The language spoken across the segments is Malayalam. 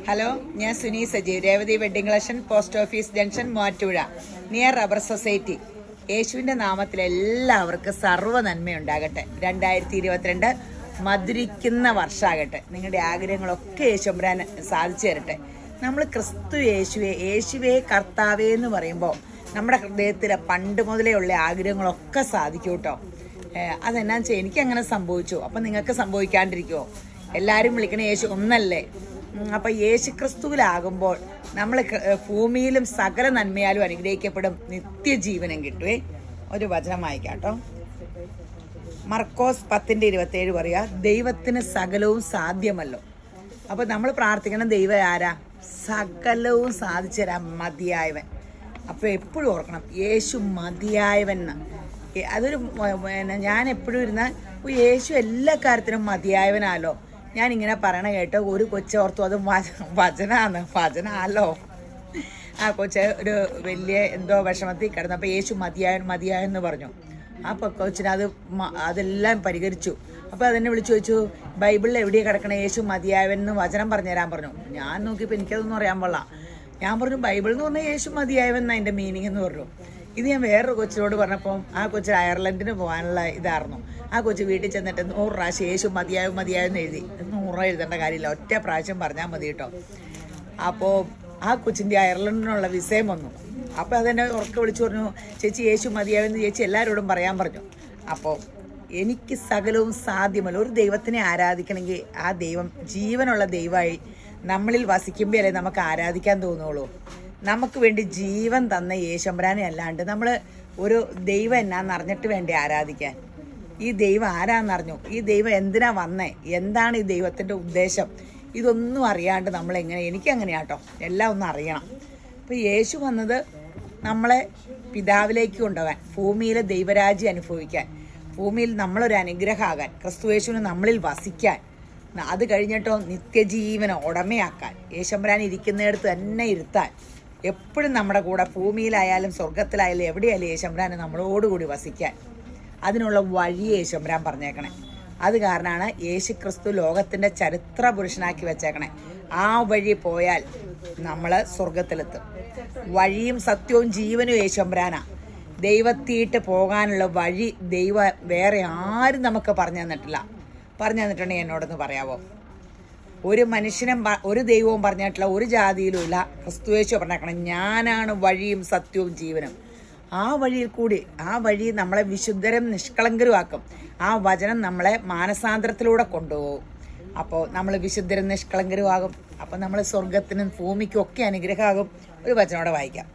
ഹലോ ഞാൻ Suni Sajeev Revathi wedding collection post office junction Muvattupuzha near rubber society യേശുവിന്റെ നാമത്തിൽ എല്ലാവർക്കും സർവ്വ നന്മയുണ്ടാകട്ടെ രണ്ടായിരത്തി ഇരുപത്തിരണ്ട് മധുരിക്കുന്ന വർഷമാകട്ടെ നിങ്ങളുടെ ആഗ്രഹങ്ങളൊക്കെ യേശുമ്പരാൻ സാധിച്ചു തരട്ടെ നമ്മൾ ക്രിസ്തു യേശുവെ യേശുവെ കർത്താവേ എന്ന് പറയുമ്പോൾ നമ്മുടെ ഹൃദയത്തിലെ പണ്ട് മുതലേ ഉള്ള ആഗ്രഹങ്ങളൊക്കെ സാധിക്കും കേട്ടോ ഏഹ് അതെന്നാന്ന് വെച്ചാൽ എനിക്ക് അങ്ങനെ സംഭവിച്ചു അപ്പൊ നിങ്ങൾക്ക് സംഭവിക്കാണ്ടിരിക്കുമോ എല്ലാരും വിളിക്കണ യേശു ഒന്നല്ലേ ഉം, അപ്പൊ യേശു ക്രിസ്തുവിലാകുമ്പോൾ നമ്മൾ ഭൂമിയിലും സകല നന്മയാലും അനുഗ്രഹിക്കപ്പെടും നിത്യജീവനം കിട്ടുവേ ഒരു വചനം വായിക്കാം കേട്ടോ മർക്കോസ് പത്തിന്റെ ഇരുപത്തേഴ് പറയാ ദൈവത്തിന് സകലവും സാധ്യമല്ലോ അപ്പൊ നമ്മൾ പ്രാർത്ഥിക്കണം ദൈവം ആരാ സകലവും സാധിച്ചു തരാൻ മതിയായവൻ അപ്പൊ എപ്പോഴും ഓർക്കണം യേശു മതിയായവൻ എന്ന്. ഏ- അതൊരു മ- പിന്നെ ഞാൻ എപ്പോഴും ഇരുന്ന "ഓ, യേശു എല്ലാ കാര്യത്തിനും മതിയായവനാലോ ഞാൻ ഇങ്ങനെ പറയണ കേട്ടോ ഒരു കൊച്ചോർത്തു അത് വച- വചനാന്ന് വചനാലോ ആ കൊച്ച് ഒരു വലിയ എന്തോ വിഷമത്തിൽ കിടന്നപ്പോൾ യേശു മതിയായൻ മതിയായെന്ന് പറഞ്ഞു ആ കൊച്ചിന് അത് മ- അതെല്ലാം പരിഹരിച്ചു അപ്പോൾ അതെന്നെ വിളിച്ചു ചോദിച്ചു ബൈബിളിൽ എവിടെയാണ് കിടക്കണ യേശു മതിയായവൻ എന്ന് വചനം പറഞ്ഞു തരാൻ പറഞ്ഞു ഞാൻ നോക്കിയപ്പോൾ എനിക്കതൊന്നും അറിയാൻ പാടില്ല ഞാൻ പറഞ്ഞു ബൈബിൾ എന്ന് പറഞ്ഞാൽ യേശു മതിയായവൻ എന്നാ അതിൻ്റെ മീനിങ് എന്ന് പറഞ്ഞു ഇത് ഞാൻ വേറൊരു കൊച്ചിനോട് പറഞ്ഞപ്പോൾ ആ കൊച്ച് അയർലൻഡിന് പോകാനുള്ള ഇതായിരുന്നു ആ കൊച്ച് വീട്ടിൽ ചെന്നിട്ട് നൂറ് പ്രാവശ്യം യേശു മതിയായും മതിയായെന്ന് എഴുതി നൂറ് എഴുതേണ്ട കാര്യമില്ല ഒറ്റ പ്രാവശ്യം പറഞ്ഞാൽ മതി കേട്ടോ അപ്പോൾ ആ കൊച്ചിൻ്റെ അയർലൻഡിനുള്ള വിസയം വന്നു അപ്പോൾ അതെന്നെ ഉറക്കെ വിളിച്ചു പറഞ്ഞു ചേച്ചി യേശു മതിയാവെന്ന് ചേച്ചി എല്ലാവരോടും പറയാൻ പറഞ്ഞു അപ്പോൾ എനിക്ക് സകലവും സാധ്യമല്ല ഒരു ദൈവത്തിനെ ആരാധിക്കണമെങ്കിൽ ആ ദൈവം ജീവനുള്ള ദൈവമായി നമ്മളിൽ വസിക്കുമ്പോഴല്ലേ നമുക്ക് ആരാധിക്കാൻ തോന്നുള്ളൂ നമുക്ക് വേണ്ടി ജീവൻ തന്ന യേശമ്പരാനെ അല്ലാണ്ട് നമ്മൾ ഒരു ദൈവം എന്നാന്ന് അറിഞ്ഞിട്ട് വേണ്ടി ആരാധിക്കാൻ ഈ ദൈവം ആരാന്നറിഞ്ഞു ഈ ദൈവം എന്തിനാ വന്നേ എന്താണ് ഈ ദൈവത്തിന്റെ ഉദ്ദേശം ഇതൊന്നും അറിയാണ്ട് നമ്മൾ എങ്ങനെ എനിക്ക് അങ്ങനെയാട്ടോ എല്ലാം ഒന്നും അറിയണം അപ്പൊ യേശു വന്നത് നമ്മളെ പിതാവിലേക്ക് കൊണ്ടുപോകാൻ ഭൂമിയിലെ ദൈവരാജ്യം അനുഭവിക്കാൻ ഭൂമിയിൽ നമ്മളൊരു അനുഗ്രഹമാകാൻ ക്രിസ്തു യേശുവിന് നമ്മളിൽ വസിക്കാൻ ന- അത് കഴിഞ്ഞിട്ടോ നിത്യജീവന ഉടമയാക്കാൻ യേശമ്പരാൻ ഇരിക്കുന്നിടത്ത് തന്നെ ഇരുത്താൻ എപ്പോഴും നമ്മുടെ കൂടെ ഭൂമിയിലായാലും സ്വർഗത്തിലായാലും എവിടെയായാലും യേശമ്പരാന് നമ്മളോടുകൂടി വസിക്കാൻ അതിനുള്ള വഴി യേശുമ്പരാൻ പറഞ്ഞേക്കണേ അത് കാരണമാണ് യേശു ക്രിസ്തു ലോകത്തിന്റെ ചരിത്ര പുരുഷനാക്കി വെച്ചേക്കണേ ആ വഴി പോയാൽ നമ്മൾ സ്വർഗത്തിലെത്തും വഴിയും സത്യവും ജീവനും യേശുമ്പരാനാ ദൈവത്തീട്ട് പോകാനുള്ള വഴി ദൈവ വേറെ ആരും നമുക്ക് പറഞ്ഞു തന്നിട്ടില്ല പറഞ്ഞു തന്നിട്ടുണ്ടെങ്കിൽ എന്നോടൊന്ന് പറയാവോ ഒരു മനുഷ്യനും പ- ഒരു ദൈവവും പറഞ്ഞിട്ടില്ല ഒരു ജാതിയിലും ഇല്ല ക്രിസ്തുവേശു പറഞ്ഞേക്കണം ഞാനാണ് വഴിയും സത്യവും ജീവനും ആ വഴിയിൽ കൂടി ആ വഴി നമ്മളെ വിശുദ്ധരും നിഷ്കളങ്കരുമാക്കും ആ വചനം നമ്മളെ മാനസാന്തരത്തിലൂടെ കൊണ്ടുപോകും അപ്പോൾ നമ്മൾ വിശുദ്ധരും നിഷ്കളങ്കരുമാകും അപ്പോൾ നമ്മൾ സ്വർഗത്തിനും ഭൂമിക്കും ഒക്കെ അനുഗ്രഹമാകും ഒരു വചനോടെ വായിക്കാം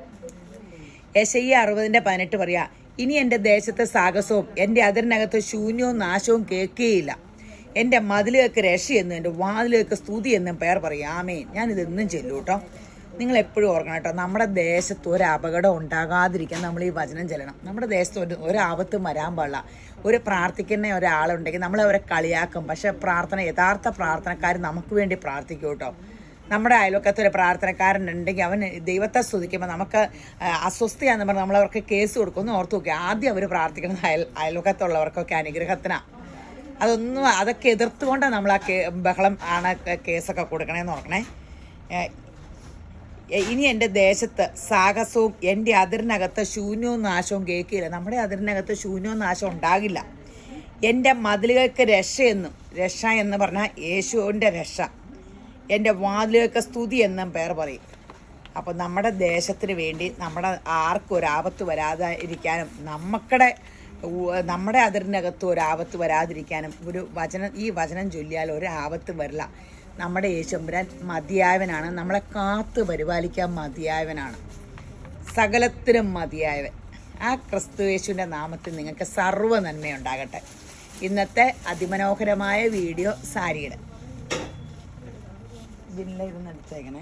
യശയ്യ അറുപതിന്റെ പതിനെട്ട് പറയാ ഇനി എന്റെ ദേശത്തെ സാഹസവും എന്റെ അതിരിനകത്ത് ശൂന്യവും നാശവും കേൾക്കുകയില്ല എന്റെ മതിലുകൾക്ക് രക്ഷയെന്നും എന്റെ വാതിലുകൾക്ക് സ്തുതി എന്നും പേർ പറയും ആമേൻ ഞാൻ ഇതെന്നും ചെല്ലു കേട്ടോ നിങ്ങൾ എപ്പോഴും ഓർക്കണം കേട്ടോ നമ്മുടെ ദേശത്ത് ഒരു അപകടം ഉണ്ടാകാതിരിക്കാൻ നമ്മൾ ഈ വചനം ചെല്ലണം നമ്മുടെ ദേശത്ത് ഒരു ഒരാപത്തും വരാൻ പാടില്ല ഒരു പ്രാർത്ഥിക്കുന്ന ഒരാളുണ്ടെങ്കിൽ നമ്മൾ അവരെ കളിയാക്കും പക്ഷെ പ്രാർത്ഥന യഥാർത്ഥ പ്രാർത്ഥനക്കാർ നമുക്ക് വേണ്ടി പ്രാർത്ഥിക്കും കേട്ടോ നമ്മുടെ അയൽവക്കത്ത് ഒരു പ്രാർത്ഥനക്കാരനുണ്ടെങ്കിൽ അവൻ ദൈവത്തെ സ്തുതിക്കുമ്പോൾ നമുക്ക് ആ, അസ്വസ്ഥയാന്ന് പറഞ്ഞ് നമ്മൾ അവർക്ക് കേസ് കൊടുക്കുന്നു ഓർത്ത് നോക്കി ആദ്യം അവർ പ്രാർത്ഥിക്കുന്നത് അയൽ അയൽവക്കത്തുള്ളവർക്കൊക്കെ അനുഗ്രഹത്തിനാ അതൊന്നും അതൊക്കെ എതിർത്തുകൊണ്ടാണ് നമ്മൾ ആ കേ ബഹളം ആണ് ക- കേസൊക്കെ കൊടുക്കണേന്ന് ഓർക്കണേ ഏ, എ- ഇനി എൻ്റെ ദേശത്ത് സാഹസവും എൻ്റെ അതിരിനകത്ത് ശൂന്യവും നാശവും കേൾക്കില്ല നമ്മുടെ അതിരിനകത്ത് ശൂന്യവും നാശവും ഉണ്ടാകില്ല എൻ്റെ മതിലുകൾക്ക് രക്ഷയെന്നും രക്ഷ എന്ന് പറഞ്ഞാൽ യേശുവിൻ്റെ രക്ഷ എൻ്റെ വാതിലുകൾക്ക് സ്തുതി എന്നും പേർ പറയും അപ്പോൾ നമ്മുടെ ദേശത്തിന് വേണ്ടി നമ്മുടെ ആർക്കും ഒരാപത്ത് വരാതെ ഇരിക്കാനും നമുക്കടെ ഉ- നമ്മുടെ അതിരിനകത്ത് ഒരാപത്ത് വരാതിരിക്കാനും ഒരു വചനം ഈ വചനം ചൊല്ലിയാൽ ഒരു ആപത്ത് വരില്ല നമ്മുടെ യേശുമ്പരാൻ മതിയായവനാണ് നമ്മളെ കാത്തു പരിപാലിക്കാൻ മതിയായവനാണ് സകലത്തിനും മതിയായവൻ ആ ക്രിസ്തു യേശുവിൻ്റെ നാമത്തിൽ നിങ്ങൾക്ക് സർവ്വ നന്മയുണ്ടാകട്ടെ ഇന്നത്തെ അതിമനോഹരമായ വീഡിയോ സാരിയുടെ ഇതില്ല ഇരുന്ന് എടുത്തേക്കണേ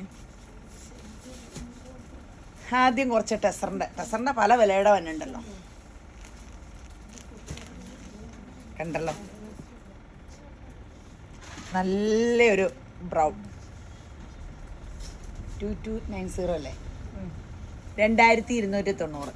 ആദ്യം കുറച്ച് ടെസറിൻ്റെ ടെസറിൻ്റെ പല വിലയുടെ വന്നുണ്ടല്ലോ കണ്ടല്ലോ നല്ലൊരു brown two two nine zero അല്ലേ രണ്ടായിരത്തി ഇരുന്നൂറ്റി തൊണ്ണൂറ്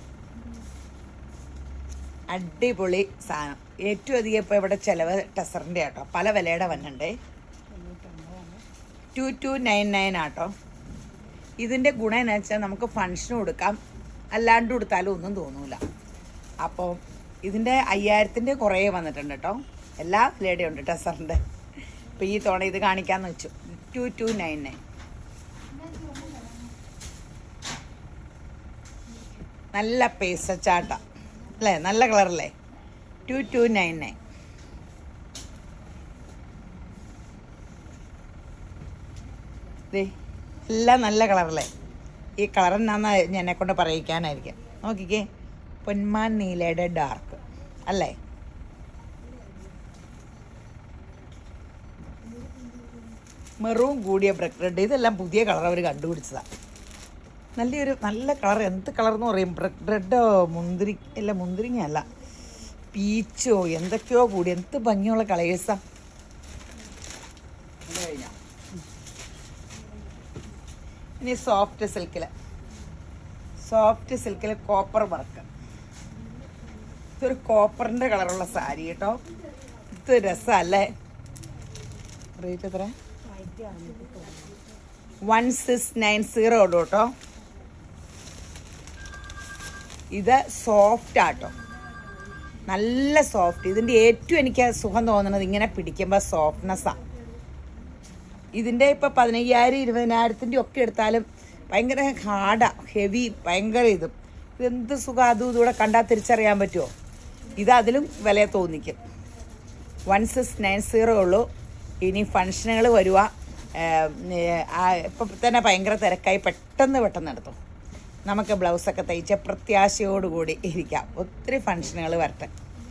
അടിപൊളി സാധനം ഏറ്റവും അധികം ഇപ്പോൾ ഇവിടെ ചിലവ് ടെസറിൻ്റെ കേട്ടോ പല വിലയുടെ വന്നുണ്ടേ ടു ടു നയൻ നയൻ ആട്ടോ ഇതിൻ്റെ ഗുണം എന്ന് വെച്ചാൽ നമുക്ക് ഫങ്ഷന് കൊടുക്കാം അല്ലാണ്ട് കൊടുത്താലും ഒന്നും തോന്നൂല അപ്പോൾ ഇതിൻ്റെ അയ്യായിരത്തിൻ്റെ കുറേ വന്നിട്ടുണ്ട് കേട്ടോ എല്ലാ വിലയുടെയും ഉണ്ട് ടെസറിൻ്റെ അപ്പോൾ ഈ തവണ ഇത് കാണിക്കാമെന്ന് വെച്ചു ടു ടു നയൻ നയൻ നല്ല പേസ ചാട്ട അല്ലേ നല്ല കളറല്ലേ ടു ടു നയൻ നയൻ ദേ എല്ലാം നല്ല കളറല്ലേ ഈ കളർ എന്നാന്ന് എന്നെ കൊണ്ട് പറയിക്കാനായിരിക്കും നോക്കിക്കേ പൊന്മാൻ നീലയുടെ ഡാർക്ക് അല്ലേ മെറൂൺ കൂടിയ ബ്രക്ക് റെഡ് ഇതെല്ലാം പുതിയ കളർ അവർ കണ്ടുപിടിച്ചതാണ് നല്ലൊരു നല്ല കളർ എന്ത് കളർ എന്ന് പറയും ബ്രക്ക് റെഡോ മുന്തിരി അല്ല മുന്തിരിങ്ങ അല്ല പീച്ചോ എന്തൊക്കെയോ കൂടി എന്ത് ഭംഗിയുള്ള കളേഴ്സാ കഴിഞ്ഞോ ഇനി സോഫ്റ്റ് സിൽക്കിൽ സോഫ്റ്റ് സിൽക്കിൽ കോപ്പർ വർക്ക് ഇതൊരു കോപ്പറിൻ്റെ കളറുള്ള സാരി കേട്ടോ ഇത് രസമല്ലേ റേറ്റ് എത്ര വൺ സിക്സ് നയൻ സീറോ ഉള്ളൂ കേട്ടോ ഇത് സോഫ്റ്റ് ആട്ടോ നല്ല സോഫ്റ്റ് ഇതിൻ്റെ ഏറ്റവും എനിക്ക് സുഖം തോന്നുന്നത് ഇങ്ങനെ പിടിക്കുമ്പോൾ സോഫ്റ്റ്നെസ്സാണ് ഇതിൻ്റെ ഇപ്പോൾ പതിനയ്യായിരം ഇരുപതിനായിരത്തിൻ്റെ ഒക്കെ എടുത്താലും ഭയങ്കര ഹാർഡാ ഹെവി ഭയങ്കര ഇതും ഇതെന്ത് സുഖം അതും ഇതുകൂടെ കണ്ടാൽ തിരിച്ചറിയാൻ പറ്റുമോ ഇത് അതിലും വില തോന്നിക്കും വൺ സിക്സ് നയൻ സീറോ ഉള്ളൂ ഇനി ഫങ്ഷനുകൾ വരുക ഇപ്പം തന്നെ ഭയങ്കര തിരക്കായി പെട്ടെന്ന് പെട്ടെന്ന് എടുത്തു നമുക്ക് ബ്ലൗസൊക്കെ തയ്ച്ച പ്രത്യാശയോടുകൂടി ഇരിക്കാം ഒത്തിരി ഫങ്ഷനുകൾ വരട്ടെ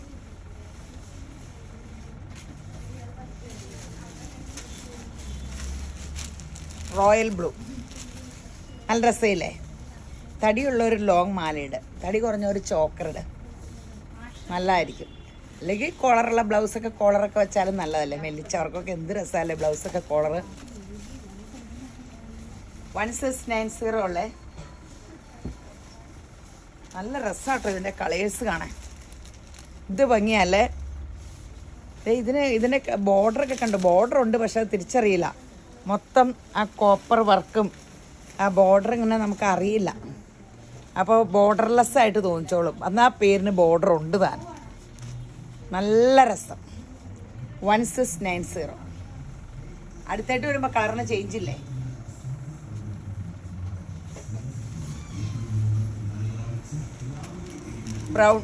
റോയൽ ബ്ലൂ നല്ല രസമില്ലേ തടിയുള്ള ഒരു ലോങ് മാലയിട് തടി കുറഞ്ഞ ഒരു ചോക്കറിട് നല്ലതായിരിക്കും അല്ലെങ്കിൽ കോളറുള്ള ബ്ലൗസൊക്കെ കോളറൊക്കെ വെച്ചാലും നല്ലതല്ലേ മെല്ലിച്ചവർക്കൊക്കെ എന്ത് രസമല്ലേ ബ്ലൗസൊക്കെ colour one six nine zero ഉള്ളേ നല്ല രസമാട്ടോ ഇതിൻ്റെ കളേഴ്സ് കാണാൻ ഇത് ഭംഗിയല്ലേ ദേ ഇതിന് ഇതിൻ്റെ ബോർഡറൊക്കെ കണ്ടു ബോർഡർ ഉണ്ട് പക്ഷെ അത് തിരിച്ചറിയില്ല മൊത്തം ആ കോപ്പർ വർക്കും ആ ബോർഡർ ഇങ്ങനെ നമുക്ക് അറിയില്ല അപ്പോൾ ബോർഡർലെസ് ആയിട്ട് തോന്നിച്ചോളും എന്നാൽ ആ പേരിന് ബോർഡർ ഉണ്ട് താൻ നല്ല രസം വൺ സിക്സ് നയൻ സീറോ അടുത്തായിട്ട് വരുമ്പോൾ കളറിന് ചേഞ്ച് ഇല്ലേ brown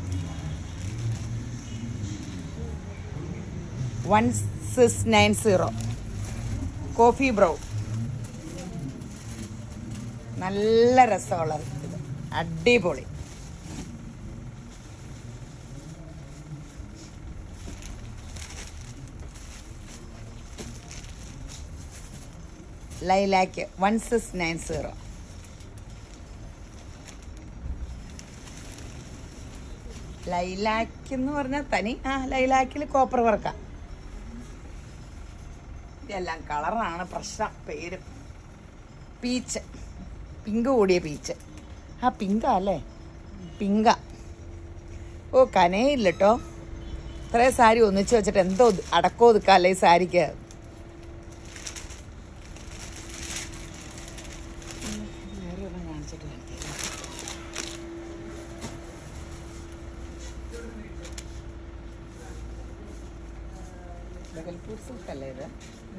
one six nine zero coffee brown നല്ല രസമുള്ളത് ഇത് അടിപൊളി lilac one six nine zero lilac എന്ന് പറഞ്ഞാൽ തനി ആ ലൈലാക്കിൽ കോപ്പർ വർക്കാ ഇതെല്ലാം കളറാണ് പ്രശ്നം പേര് പീച്ച് പിങ്ക് കൂടിയ പീച്ച് ആ പിങ്കാ അല്ലേ പിങ്ക ഓ കനയില്ല കേട്ടോ ഇത്രയും സാരി ഒന്നിച്ച് വെച്ചിട്ട് എന്തോ ഒതു- അടക്കോ ഒതുക്കാല്ലേ ഈ സാരിക്ക് വേറെ ഒരെണ്ണം കാണിച്ചിട്ട് കാണിക്കാം. ബഗൽപൂർ സിൽക്ക് അല്ലേ ഇത്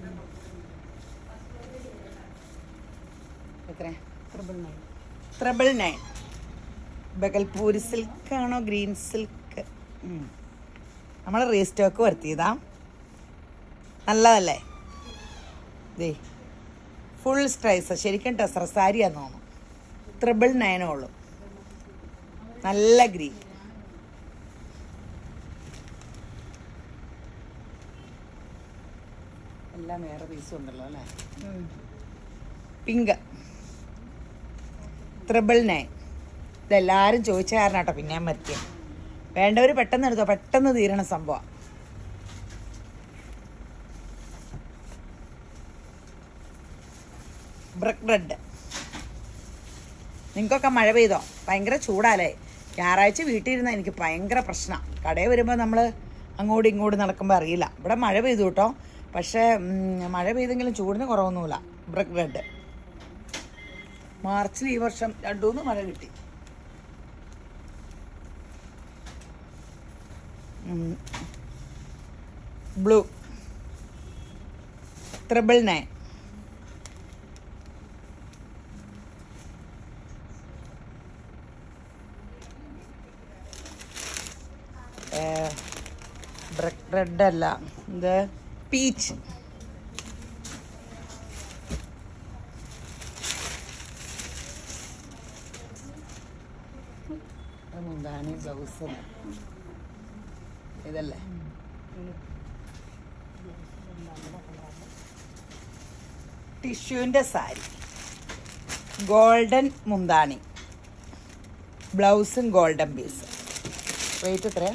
എത്ര ട്രിപ്പിൾ നയൻ ബഗൽപൂരി സിൽക്ക് ആണോ ഗ്രീൻ സിൽക്ക് നമ്മൾ റീസ്റ്റോക്ക് വരുത്തിയതാ നല്ലതല്ലേ ദേ ഫുൾ സ്ട്രൈസ് ശരിക്കും ടെസർ സാരിയാന്ന് തോന്നുന്നു ട്രിപ്പിൾ നയനേ ഉള്ളൂ നല്ല ഗ്രീൻ എല്ലാം വേറെ പീസും ഉണ്ടല്ലോ അല്ലേ പിങ്ക് ത്രിബിൾ നയൻ ഇതെല്ലാവരും ചോദിച്ച കാരണം കേട്ടോ പിന്നെ ഞാൻ വരുത്തിയത് വേണ്ടവർ പെട്ടെന്ന് എടുത്തോ പെട്ടെന്ന് തീരണ സംഭവം ബ്രക്ക് ബ്രെഡ് നിങ്ങൾക്കൊക്കെ മഴ പെയ്തോ ഭയങ്കര ചൂടാലേ ഞായറാഴ്ച വീട്ടിൽ ഇരുന്ന എനിക്ക് ഭയങ്കര പ്രശ്നം കടയിൽ വരുമ്പോൾ നമ്മൾ അങ്ങോട്ടും ഇങ്ങോട്ടും നടക്കുമ്പോൾ അറിയില്ല ഇവിടെ മഴ പെയ്തു കേട്ടോ പക്ഷേ ഉം, മഴ പെയ്തെങ്കിലും ചൂടിന് കുറവൊന്നുമില്ല ബ്രക്ക് റെഡ് മാർച്ചിൽ ഈ വർഷം രണ്ടുമൂന്ന് മഴ കിട്ടി blue triple nine brick red അല്ല ഇത് പീച്ച് മുന്താണി ബ്ലൗസ് ഇതല്ലേ ടിഷ്യൂവിൻ്റെ സാരി ഗോൾഡൻ മുന്താണി ബ്ലൗസും ഗോൾഡൻ പീസ് റേറ്റ് എത്രയാ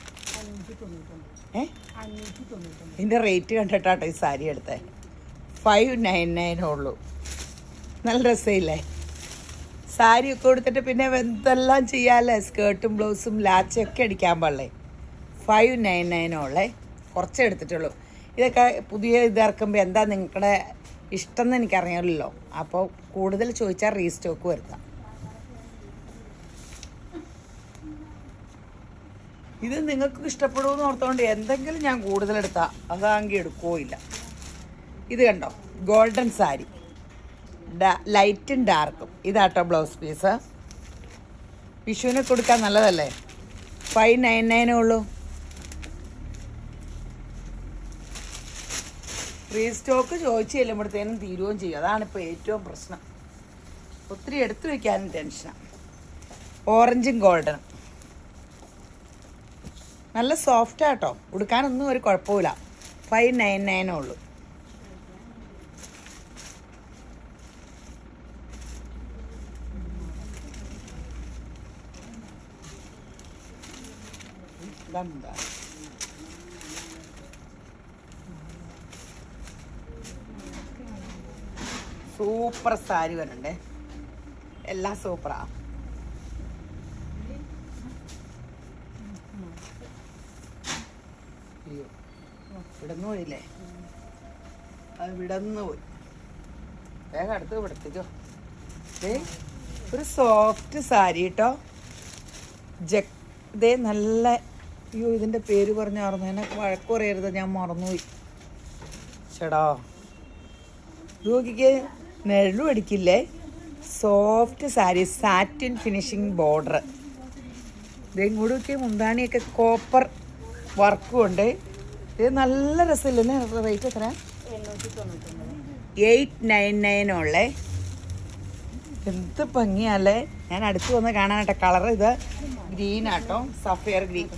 ഏ ഇതിൻ്റെ റേറ്റ് കണ്ടിട്ടാട്ടോ ഈ സാരി എടുത്തേ ഫൈവ് നയൻ നയൻ ഉള്ളൂ നല്ല രസമില്ലേ സാരി ഒക്കെ കൊടുത്തിട്ട് പിന്നെ എന്തെല്ലാം ചെയ്യാല്ലേ സ്കേർട്ടും ബ്ലൗസും ലാച്ചൊക്കെ അടിക്കാൻ പാടില്ലേ ഫൈവ് നയൻ നയനുള്ളേ കുറച്ചേ എടുത്തിട്ടുള്ളൂ ഇതൊക്കെ പുതിയ ഇത് ഇറക്കുമ്പോൾ എന്താ നിങ്ങളുടെ ഇഷ്ടം എന്ന് എനിക്കറിയാമല്ലോ അപ്പോൾ കൂടുതൽ ചോദിച്ചാൽ റീസ്റ്റോക്ക് വരുത്താം ഇത് നിങ്ങൾക്ക് ഇഷ്ടപ്പെടുമെന്ന് ഓർത്തുകൊണ്ട് എന്തെങ്കിലും ഞാൻ കൂടുതൽ എടുത്താൽ അതാണെങ്കിൽ എടുക്കുകയോ ഇല്ല ഇത് കണ്ടോ ഗോൾഡൻ സാരി ലൈറ്റും ഡാർക്കും ഇതാട്ടോ ബ്ലൗസ് പീസ് വിഷുവിനെ കൊടുക്കാൻ നല്ലതല്ലേ ഫൈവ് നയൻ നയനേ ഉള്ളൂ റീസ്റ്റോക്ക് ചോദിച്ചു ചെല്ലുമ്പോഴത്തേനും തീരുകയും ചെയ്യും അതാണ് ഇപ്പോൾ ഏറ്റവും പ്രശ്നം ഒത്തിരി എടുത്തു വെക്കാനും ടെൻഷനാണ് ഓറഞ്ചും ഗോൾഡനും നല്ല സോഫ്റ്റ് ആട്ടോ ഉടുക്കാനൊന്നും ഒരു കുഴപ്പമില്ല ഫൈവ് നയൻ നയനേ ഉള്ളൂ ഇതെന്താ സൂപ്പർ സാരി വരണ്ടേ എല്ലാം സൂപ്പറാ അയ്യോ വിടന്നു പോയില്ലേ അത് വിടന്നു പോയി വേഗം അടുത്ത് വിടത്തിക്കോ ദേ ഒരു സോഫ്റ്റ് സാരി കേട്ടോ ജക് ഇതേ നല്ല അയ്യോ ഇതിൻ്റെ പേര് പറഞ്ഞ മറന്നു എന്നെ വഴക്ക് പറയരുത് ഞാൻ മറന്നുപോയി ചേടാ ഇത് നോക്കിക്കേ നെഴലും അടിക്കില്ലേ soft sari satin finishing border ഇത് ഇങ്ങോട്ട് നോക്കിയ മുന്താണിയൊക്കെ കോപ്പർ വർക്കും ഉണ്ട് ഇത് നല്ല രസമില്ലേ റേറ്റ് എത്ര എയ്റ്റ് നയൻ നയൻ ഉള്ളേ എന്ത് ഭംഗിയല്ലേ ഞാൻ അടുത്ത് വന്ന് കാണാനാട്ടെ കളർ ഇത് ഗ്രീൻ ആട്ടോ സഫയർ ഗ്രീൻ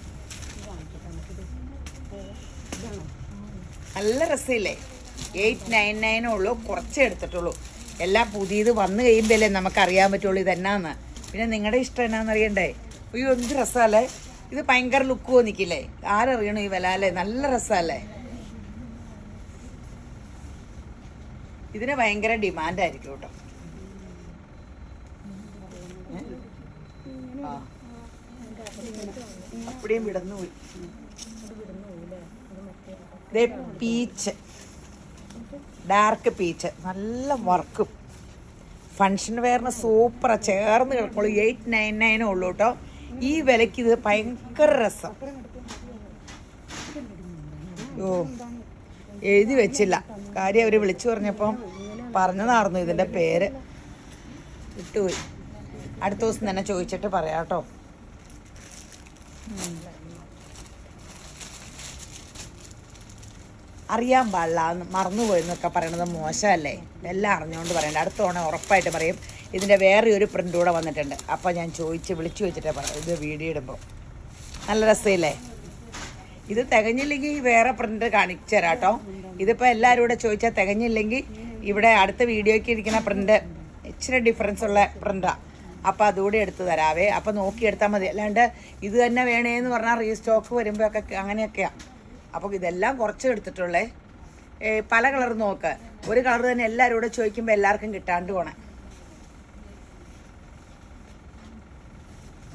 നല്ല രസമില്ലേ എയ്റ്റ് നയൻ നയനേ ഉള്ളൂ കുറച്ചേ എടുത്തിട്ടുള്ളൂ എല്ലാം പുതിയത് വന്നു കഴിയുമ്പോഴല്ലേ നമുക്ക് അറിയാൻ പറ്റുള്ളൂ ഇതെന്നാന്ന് പിന്നെ നിങ്ങളുടെ ഇഷ്ടം എന്നാന്ന് അറിയണ്ടേ അയ്യോ എന്ത് രസമല്ലേ ഇത് ഭയങ്കര ലുക്ക് നിൽക്കില്ലേ ആരറിയണു ഈ വില അല്ലേ നല്ല രസമല്ലേ ഇതിന് ഭയങ്കര ഡിമാൻഡ് ആയിരിക്കും കേട്ടോ ഏ? ആ. അപ്പടിയും വിടന്നു പോയി ദേ പീച്ച് ഡാർക്ക് പീച്ച് നല്ല വർക്കും ഫങ്ഷൻ വെയറിന് സൂപ്പറാ ചേർന്ന് കിടക്കുള്ളൂ എയ്റ്റ് നയൻ നയനേ ഉള്ളൂ കേട്ടോ ഈ വിലയ്ക്ക് ഇത് ഭയങ്കര രസം ഓ എഴുതി വെച്ചില്ല കാര്യം അവർ വിളിച്ചു പറഞ്ഞപ്പം പറഞ്ഞതായിരുന്നു ഇതിൻ്റെ പേര് വിട്ടുപോയി അടുത്ത ദിവസം തന്നെ ചോദിച്ചിട്ട് പറയാം കേട്ടോ അറിയാൻ പാടില്ല എന്ന് മറന്നുപോയി എന്നൊക്കെ പറയണത് മോശമല്ലേ എല്ലാം അറിഞ്ഞുകൊണ്ട് പറയണ്ട അടുത്ത തവണ ഉറപ്പായിട്ട് പറയും ഇതിൻ്റെ വേറെ ഒരു പ്രിൻ്റ് കൂടെ വന്നിട്ടുണ്ട് അപ്പോൾ ഞാൻ ചോദിച്ച് വിളിച്ചു വെച്ചിട്ടേ പറയാം ഇത് വീഡിയോ ഇടുമ്പോൾ നല്ല രസമില്ലേ ഇത് തികഞ്ഞില്ലെങ്കിൽ വേറെ പ്രിൻ്റ് കാണിച്ചു തരാം കേട്ടോ ഇതിപ്പോൾ എല്ലാവരും കൂടെ ചോദിച്ചാൽ തികഞ്ഞില്ലെങ്കിൽ ഇവിടെ അടുത്ത വീഡിയോയ്ക്ക് ഇരിക്കുന്ന പ്രിൻ്റ് ഇച്ചിരി ഡിഫറൻസ് ഉള്ള പ്രിൻ്റാണ് അപ്പോൾ അതുകൂടി എടുത്ത് തരാവേ അപ്പോൾ നോക്കി എടുത്താൽ മതി അല്ലാണ്ട് ഇത് തന്നെ വേണേന്ന് പറഞ്ഞാൽ റീസ്റ്റോക്ക് വരുമ്പോഴൊക്കെ അങ്ങനെയൊക്കെയാണ് അപ്പോൾ ഇതെല്ലാം കുറച്ച് എടുത്തിട്ടുള്ളേ ഏ, പല കളർ നോക്ക് ഒരു കളർ തന്നെ എല്ലാവരും കൂടെ ചോദിക്കുമ്പോൾ എല്ലാവർക്കും കിട്ടാണ്ട് പോണേ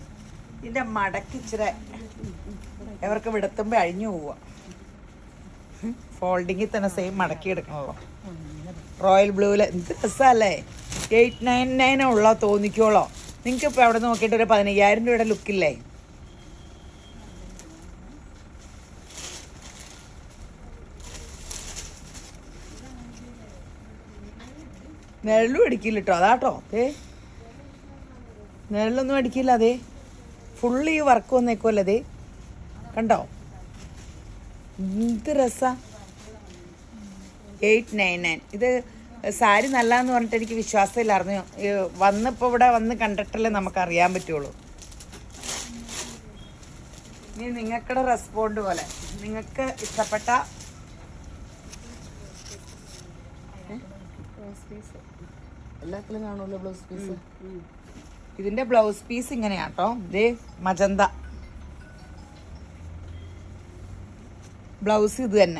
ഇതിൻ്റെ മടക്ക് ഇച്ചിരി ഇവർക്ക് വിടത്തുമ്പോൾ അഴിഞ്ഞു പോവുക ഫോൾഡിങ്ങിൽ തന്നെ സെയിം മടക്കി എടുക്കണല്ലോ റോയൽ ബ്ലൂവിൽ എന്ത് രസമല്ലേ എയ്റ്റ് നയൻ നയൻ ഉള്ള തോന്നിക്കോളോ നിങ്ങൾക്ക് ഇപ്പോൾ അവിടെ നോക്കിയിട്ട് ഒരു പതിനയ്യായിരം രൂപയുടെ ലുക്കില്ലേ നിഴലും അടിക്കില്ല കേട്ടോ അതാട്ടോ ഏ നിഴലൊന്നും അടിക്കില്ല അതെ ഫുള്ള് ഈ വർക്ക് വന്നേക്കുമല്ലോ അതെ കണ്ടോ എന്ത് രസ എയ്റ്റ് നയൻ നയൻ ഇത് സാരി നല്ലതെന്ന് പറഞ്ഞിട്ട് എനിക്ക് വിശ്വാസമില്ലായിരുന്നു ഈ വന്നിപ്പോൾ ഇവിടെ വന്ന് കണ്ടിട്ടല്ലേ നമുക്ക് അറിയാൻ പറ്റുള്ളൂ ഇനി നിങ്ങൾക്കുടെ റെസ്പോണ്ട് പോലെ നിങ്ങൾക്ക് ഇഷ്ടപ്പെട്ട എല്ലാത്തിലും കാണുമല്ലോ ബ്ലൗസ് പീസ് ഇതിന്റെ ബ്ലൗസ് പീസ് ഇങ്ങനെയാട്ടോ ഇതേ മജന്ത ബ്ലൗസ് ഇത് തന്നെ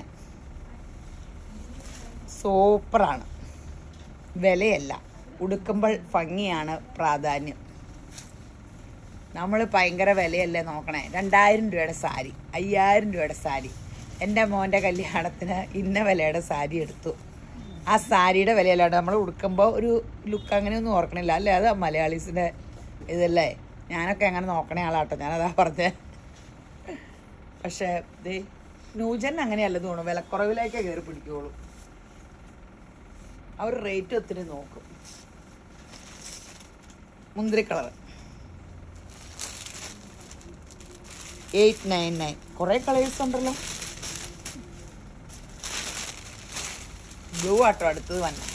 സൂപ്പറാണ് വിലയല്ല ഉടുക്കുമ്പോൾ ഭംഗിയാണ് പ്രാധാന്യം നമ്മൾ ഭയങ്കര വിലയല്ലേ നോക്കണേ രണ്ടായിരം രൂപയുടെ സാരി അയ്യായിരം രൂപയുടെ സാരി എൻ്റെ മോൻ്റെ കല്യാണത്തിന് ഇന്ന വിലയുടെ സാരി എടുത്തു ആ സാരിയുടെ വിലയല്ലാണ്ട് നമ്മൾ ഉടുക്കുമ്പോൾ ഒരു ലുക്ക് അങ്ങനെയൊന്നും ഓർക്കണില്ല അല്ലേ അത് മലയാളീസിൻ്റെ ഇതല്ലേ ഞാനൊക്കെ അങ്ങനെ നോക്കണേ ആളാട്ടോ ഞാനതാ പറഞ്ഞേ പക്ഷേ ദേ ന്യൂജൻ അങ്ങനെയല്ല തോന്നുന്നു വിലക്കുറവിലേക്കേ കയറി പിടിക്കുകയുള്ളൂ അവർ റേറ്റ് ഒത്തിരി നോക്കും മുന്തിരി കളർ എയ്റ്റ് നയൻ നയൻ കുറേ കളേഴ്സ് ഉണ്ടല്ലോ ബ്ലൂ ആട്ടോ അടുത്തത് വന്നെ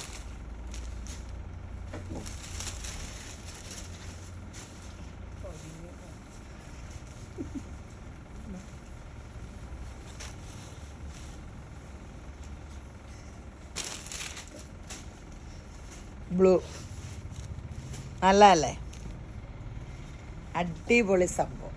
ബ്ലൂ നല്ലതല്ലേ അടിപൊളി സംഭവം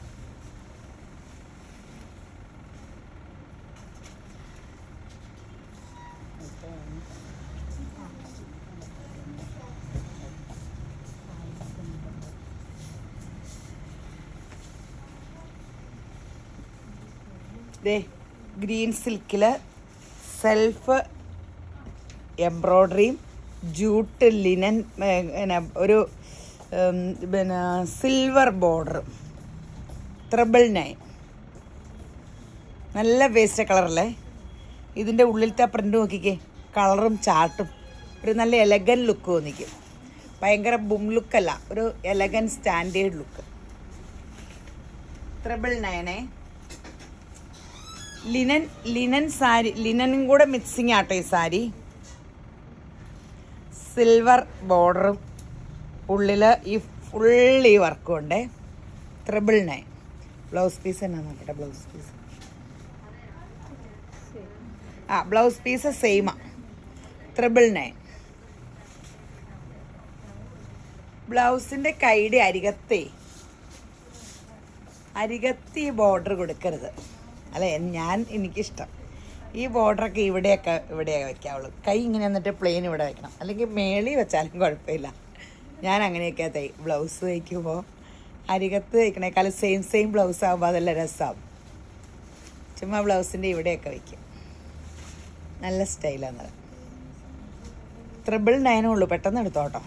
ദേ ഗ്രീൻ സിൽക്കിൽ സെൽഫ് എംബ്രോയ്ഡറിയും ജൂട്ട് ലിനൻ പിന്നെ ഒരു ഉം, പിന്നെ സിൽവർ ബോർഡർ ത്രിബിൾ നയൻ നല്ല വേസ്റ്റ് കളറല്ലേ ഇതിൻ്റെ ഉള്ളിലത്തെ പ്രിൻ്റ് നോക്കിക്കേ കളറും ചാർട്ടും ഒരു നല്ല എലഗൻ ലുക്ക് തോന്നിക്കും ഭയങ്കര ബും ലുക്കല്ല ഒരു എലഗൻ സ്റ്റാൻഡേർഡ് ലുക്ക് ത്രിബിൾ നയനേ ലിനൻ ലിനൻ സാരി ലിനനും കൂടെ മിക്സിങ് ആട്ടോ ഈ സാരി സിൽവർ ബോർഡറും ഉള്ളിൽ ഈ ഫുൾ ഈ വർക്കും ഉണ്ട് ത്രിബിൾ നയൻ ബ്ലൗസ് പീസ് എന്നാ നോക്കട്ടെ ബ്ലൗസ് പീസ് ആ ബ്ലൗസ് പീസ് സെയിമാ ത്രിബിൾ നയൻ ബ്ലൗസിന്റെ കൈയുടെ അരികത്തേ അരികത്ത് ഈ ബോർഡർ കൊടുക്കരുത് അല്ല എൻ- ഞാൻ എനിക്കിഷ്ടം ഈ ബോർഡറൊക്കെ ഇവിടെയൊക്കെ ഇവിടെയൊക്കെ വെക്കാവുള്ളൂ കൈ ഇങ്ങനെ എന്നിട്ട് പ്ലെയിൻ ഇവിടെ വെക്കണം അല്ലെങ്കിൽ മേളി വെച്ചാലും കുഴപ്പമില്ല ഞാൻ അങ്ങനെയൊക്കെ തൈ ബ്ലൗസ് തയ്ക്കുമ്പോൾ അരികത്ത് തയ്ക്കണേക്കാളും സെയിം സെയിം ബ്ലൗസ് ആകുമ്പോൾ അതെല്ലാം രസമാവും ചുമ്മാ ബ്ലൗസിൻ്റെ ഇവിടെയൊക്കെ വയ്ക്കും നല്ല സ്റ്റൈലാണ് ത്രിബിൾ നയനേ ഉള്ളൂ പെട്ടെന്ന് എടുത്തോട്ടോ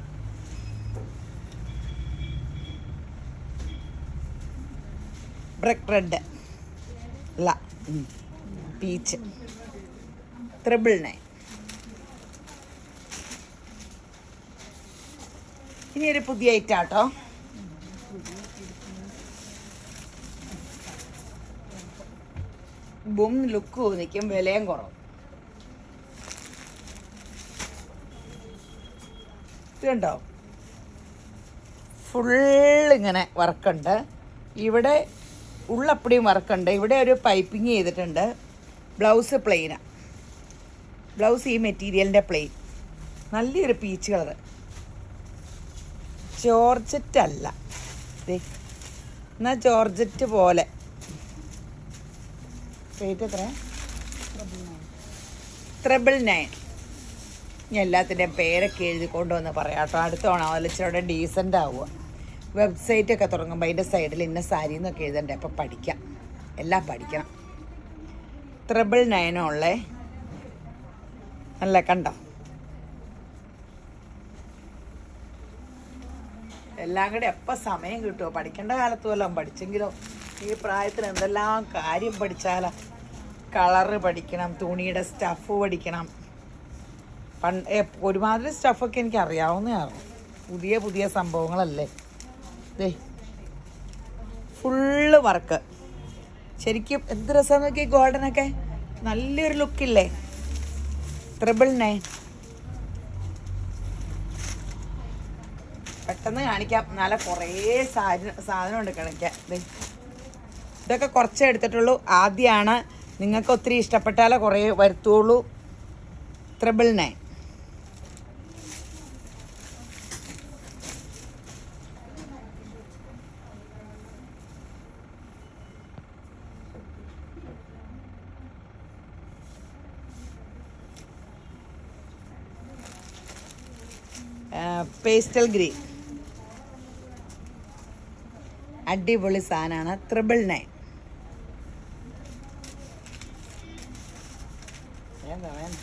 ബ്രക്ക് റെഡ് അല്ല പീച്ച് ത്രിബിൾ നയൻ ഇനി ഒരു പുതിയ ഐറ്റം ആട്ടോ ബും ലുക്ക് തോന്നിക്കും വിലയും കുറവ് ഇത് കണ്ടോ ഫുള്ള് ഇങ്ങനെ വർക്കുണ്ട് ഇവിടെ ഉള്ളപ്പടിയും വർക്കുണ്ട് ഇവിടെ ഒരു പൈപ്പിംഗ് ചെയ്തിട്ടുണ്ട് ബ്ലൗസ് പ്ലെയിനാണ് ബ്ലൗസ് ഈ മെറ്റീരിയലിൻ്റെ പ്ലെയിൻ നല്ലൊരു പീച്ച് കളർ ജോർജറ്റ് അല്ല ദേ എന്നാൽ ജോർജറ്റ് പോലെ റേറ്റ് എത്ര ത്രിബിൾ നയൻ ഞാൻ എല്ലാത്തിൻ്റെയും പേരൊക്കെ എഴുതി കൊണ്ടുവന്ന് പറയാം കേട്ടോ അടുത്ത ഓണം അതിൽ ഇച്ചിരി ഡീസൻ്റ് ആവുക വെബ്സൈറ്റ് ഒക്കെ തുടങ്ങുമ്പോൾ അതിൻ്റെ സൈഡിൽ ഇന്ന സാരി എന്നൊക്കെ എഴുതണ്ടേ അപ്പോൾ പഠിക്കാം എല്ലാം പഠിക്കണം ത്രിബിൾ നയനും ഉള്ളേ നല്ല കണ്ടോ എല്ലാം കൂടെ എപ്പോൾ സമയം കിട്ടുമോ പഠിക്കേണ്ട കാലത്ത് വല്ലതും പഠിച്ചെങ്കിലോ ഈ പ്രായത്തിൽ എന്തെല്ലാം കാര്യം പഠിച്ചാലാ കളറ് പഠിക്കണം തുണിയുടെ സ്റ്റഫ് പഠിക്കണം പണ്ട് ഏ, ഒരുമാതിരി സ്റ്റഫൊക്കെ എനിക്ക് അറിയാവുന്നതാണ് പുതിയ പുതിയ സംഭവങ്ങളല്ലേ ദേ ഫുള്ള് വർക്ക് ശരിക്കും എന്ത് രസം നോക്കി ഗോൾഡനൊക്കെ നല്ലൊരു ലുക്കില്ലേ ട്രിപ്പിൾ നയൻ പെട്ടെന്ന് കാണിക്കാം നല്ല കുറേ സാധനം സാധനമുണ്ട് കാണിക്കാൻ ദേ. ഇതൊക്കെ കുറച്ചേ എടുത്തിട്ടുള്ളൂ ആദ്യമാണ് നിങ്ങൾക്ക് ഒത്തിരി ഇഷ്ടപ്പെട്ടാലേ കുറേ വരുത്തുള്ളൂ ത്രിബിൾ നയൻ പേസ്റ്റൽ ഗ്രീൻ അടിപൊളി സാധനമാണ് ത്രിബിൾ നയൻ വേണ്ട വേണ്ട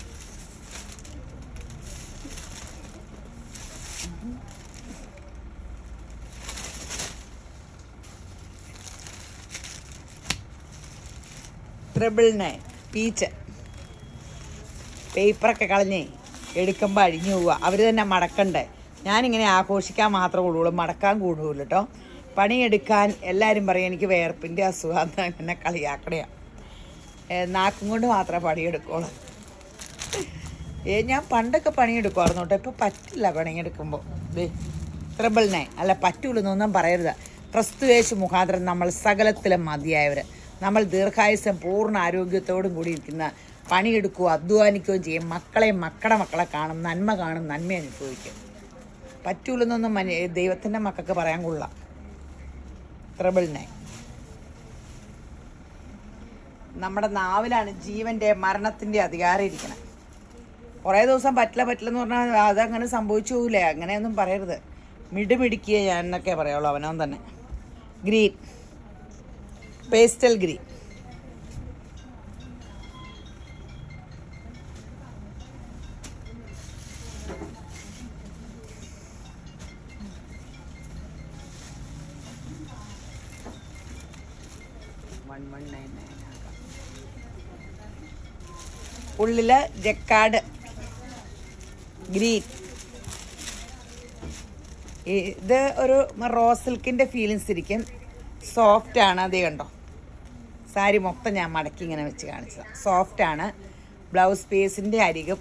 ത്രിബിൾ നയൻ പീച്ച് പേപ്പറൊക്കെ കളഞ്ഞേ എടുക്കുമ്പോൾ അഴിഞ്ഞു പോവുക അവർ തന്നെ മടക്കണ്ടേ ഞാനിങ്ങനെ ആഘോഷിക്കാൻ മാത്രമേ കൂടുള്ളൂ മടക്കാൻ കൂടുള്ളൂ കേട്ടോ പണിയെടുക്കാൻ എല്ലാവരും പറയും എനിക്ക് വേർപ്പിൻ്റെ അസുഖം എന്നെ കളിയാക്കണയാ ഏ, നാക്കും കൊണ്ട് മാത്രമേ പണിയെടുക്കുള്ളൂ ഏ ഞാൻ പണ്ടൊക്കെ പണിയെടുക്കുമായിരുന്നു കേട്ടോ ഇപ്പം പറ്റില്ല പണിയെടുക്കുമ്പോൾ ദേ ത്രിബിൾ നയൻ അല്ല പറ്റൂലെന്നൊന്നും പറയരുത് ക്രിസ്തുവേശു മുഖാന്തരം നമ്മൾ സകലത്തിലും മതിയായവർ നമ്മൾ ദീർഘായുസം പൂർണ്ണ ആരോഗ്യത്തോടും കൂടി ഇരിക്കുന്ന പണിയെടുക്കുകയോ അധ്വാനിക്കുകയും ചെയ്യും മക്കളെ മക്കളുടെ മക്കളെ കാണും നന്മ കാണും നന്മ അനുഭവിക്കും പറ്റൂലെന്നൊന്നും മന ദൈവത്തിൻ്റെ മക്കൾക്ക് പറയാൻ കൊള്ളാം ത്രിബിൾ നയൻ നമ്മുടെ നാവിലാണ് ജീവന്റെ മരണത്തിന്റെ അധികാരം ഇരിക്കണം കുറേ ദിവസം പറ്റില്ല പറ്റില്ല എന്ന് പറഞ്ഞാൽ അതങ്ങനെ സംഭവിച്ചു പോകില്ലേ അങ്ങനെയൊന്നും പറയരുത് മിടുമിടുക്കിയ ഞാൻ എന്നൊക്കെ പറയുള്ളൂ അവനവൻ തന്നെ green pastel green one one nine nine ആക്കാം ഉള്ളില് ജക്കാട് ഗ്രീൻ ഇത് ഒരു റോസ് സിൽക്കിന്റെ ഫീലിങ്സ് ഇരിക്കും സോഫ്റ്റ് ആണ് അതേ കണ്ടോ സാരി മൊത്തം ഞാൻ മടക്കി ഇങ്ങനെ വെച്ച് കാണിച്ചത് സോഫ്റ്റ് ആണ് ബ്ലൗസ് പീസിന്റെ അരികും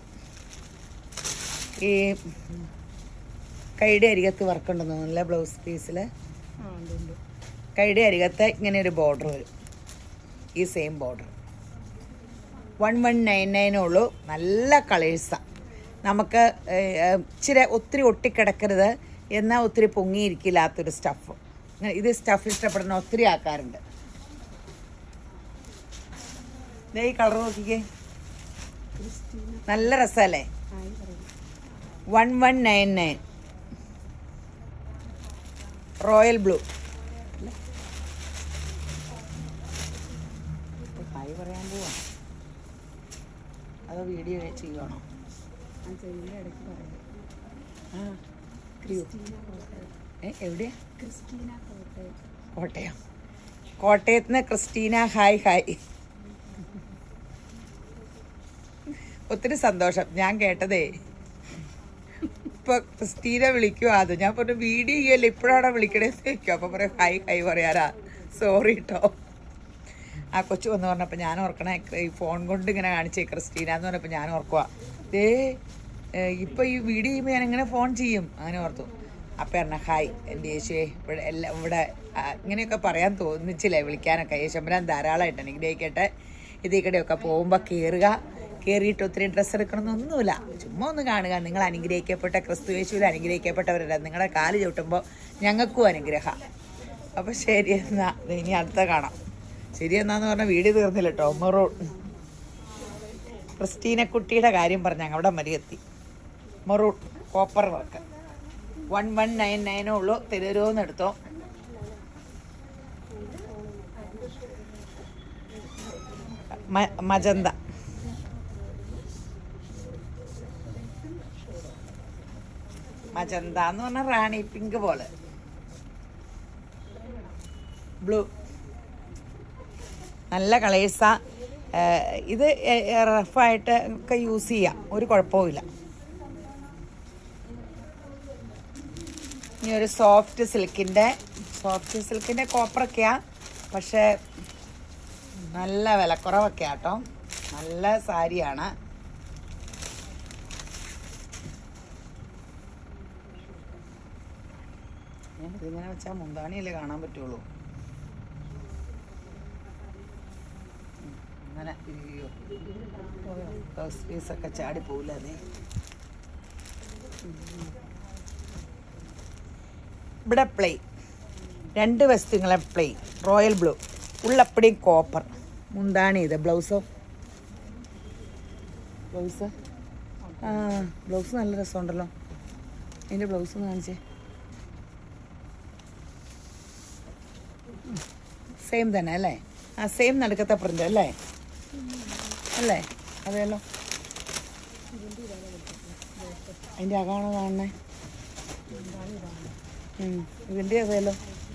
ഈ കൈയുടെ അരികത്ത് വർക്ക് ഉണ്ടെന്ന് തോന്നുന്നില്ല ബ്ലൗസ് പീസിൽ കൈയുടെ അരികത്ത് ഇങ്ങനെ ഒരു ബോർഡർ വരും ഈ same border one one nine നയനേ ഉള്ളൂ നല്ല കളേഴ്സാണ് നമുക്ക് ഏഹ്, ഏഹ്, ഇച്ചിരി ഒത്തിരി ഒട്ടിക്കിടക്കരുത് എന്നാൽ ഒത്തിരി പൊങ്ങിയിരിക്കില്ലാത്തൊരു സ്റ്റഫ് ഇത് സ്റ്റഫ് ഇഷ്ടപ്പെടുന്ന ഒത്തിരി ആൾക്കാരുണ്ട് ദേ ഈ കളർ നോക്കിക്കേ നല്ല രസമല്ലേ one one nine nine royal blue hi പറയാൻ പോവാ അതോ വീഡിയോ ചെയ്യണോ ആ ക്രിയോ ഏ എവിടെയാ കോട്ടയം കോട്ടയത്ത് നിന്ന് ക്രിസ്റ്റീന ഹായ് ഹായ് ഒത്തിരി സന്തോഷം ഞാൻ കേട്ടതേ ഇപ്പൊ ക്രിസ്റ്റീന വിളിക്കുവാ അത് ഞാൻ പറഞ്ഞു വീഡിയോ ചെയ്യല്ലേ ഇപ്പോഴാണ് വിളിക്കണേ ചോദിക്കും അപ്പൊ പറയും ഹായ് ഹായ് പറയാറാ സോറി കേട്ടോ ആ കൊച്ചു വന്ന് പറഞ്ഞപ്പോൾ ഞാൻ ഓർക്കണേ ഈ ഫോൺ കൊണ്ട് ഇങ്ങനെ കാണിച്ചേ ക്രിസ്റ്റീന എന്ന് പറഞ്ഞപ്പോൾ ഞാൻ ഓർക്കുക ദേ ഏ, ഇപ്പൊ ഈ വീഡിയോ ചെയ്യുമ്പോൾ ഞാൻ എങ്ങനെ ഫോൺ ചെയ്യും അങ്ങനെ ഓർത്തു അപ്പം പറഞ്ഞ ഹായ് എൻ്റെ യേശുവേ ഇവിടെ എല്ലാം ഇവിടെ ആ, ഇങ്ങനെയൊക്കെ പറയാൻ തോന്നിച്ചില്ലേ വിളിക്കാനൊക്കെ യേശമ്പരാൻ ധാരാളമായിട്ട് അനുഗ്രഹിക്കട്ടെ ഇതിൽ കൂടെയൊക്കെ പോകുമ്പോൾ കയറുക കയറിയിട്ട് ഒത്തിരി ഡ്രസ്സ് എടുക്കണമെന്നൊന്നുമില്ല ചുമ്മാ ഒന്ന് കാണുക നിങ്ങൾ അനുഗ്രഹിക്കപ്പെട്ട ക്രിസ്തു യേശുവിൽ അനുഗ്രഹിക്കപ്പെട്ടവരല്ല നിങ്ങളുടെ കാല് ചവിട്ടുമ്പോൾ ഞങ്ങൾക്കും അനുഗ്രഹം അപ്പോൾ ശരി എന്നാ ദേ ഇനി അടുത്ത കാണാം ശരി എന്നാന്ന് പറഞ്ഞാൽ വീഡിയോ തീർന്നില്ല കേട്ടോ മെറൂ ക്രിസ്റ്റീന കുട്ടിയുടെ കാര്യം പറഞ്ഞ അവിടെ മരി എത്തി maroon copper work one one nine നയനേ ഉള്ളൂ തരുമോന്ന് എടുത്തോ മ- മജന്ത മജന്ത എന്ന് പറഞ്ഞാൽ റാണി പിങ്ക് പോലെ ബ്ലൂ നല്ല കളേഴ്സാ ഇത് റഫായിട്ട് ഒക്കെ യൂസ് ചെയ്യാം ഒരു കുഴപ്പവുമില്ല ഇനി ഒരു സോഫ്റ്റ് സിൽക്കിൻ്റെ സോഫ്റ്റ് സിൽക്കിൻ്റെ കോപ്പറൊക്കെയാ പക്ഷേ നല്ല വിലക്കുറവൊക്കെ ആട്ടോ നല്ല സാരിയാണ് ഞാൻ ഇതിങ്ങനെ വെച്ചാൽ മുന്താണിയല്ലേ കാണാൻ പറ്റുള്ളൂ ഉം, അങ്ങനെ അയ്യോ ബ്ലൗസ് പീസൊക്കെ ചാടി പോവില്ല അതെ ഇവിടെ പ്ലേ രണ്ട് വസ്തുങ്ങളെ പ്ലേ റോയൽ ബ്ലൂ ഉള്ളപ്പടിയും കോപ്പർ മുന്താണി ഇത് ബ്ലൗസോ ബ്ലൗസ് ആ ബ്ലൗസ് നല്ല രസമുണ്ടല്ലോ എൻ്റെ ബ്ലൗസ് ഒന്ന് കാണിച്ചേ സെയിം തന്നെ അല്ലേ ആ സെയിം നടുക്കത്തെ പ്രിന്റ് അല്ലേ അല്ലേ അതെയല്ലോ അതിൻ്റെ അകാണോ കാണണേ ഉം, ഇതിൻ്റെ അതെയല്ലോ